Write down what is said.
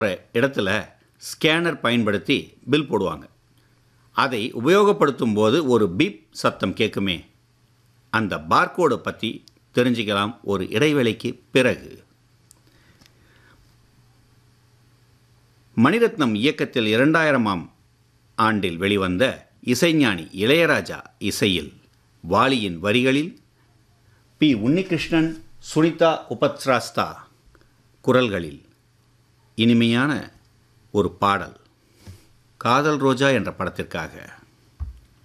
இடத்துல ஸ்கேனர் பயன்படுத்தி பில் போடுவாங்க அதை உபயோகப்படுத்தும் போது ஒரு பீப் சத்தம் கேட்குமே அந்த பார்கோடை பற்றி தெரிஞ்சுக்கலாம் ஒரு இடைவேளைக்கு பிறகு மணிரத்னம் இயக்கத்தில் இரண்டாயிரமாம் ஆண்டில் வெளிவந்த இசைஞானி இளையராஜா இசையில் வாலியின் வரிகளில் பி உன்னிகிருஷ்ணன் சுனிதா உபத்ராஸ்தா குரல்களில் இனிமையான ஒரு பாடல் காதல் ரோஜா என்ற படத்திற்காக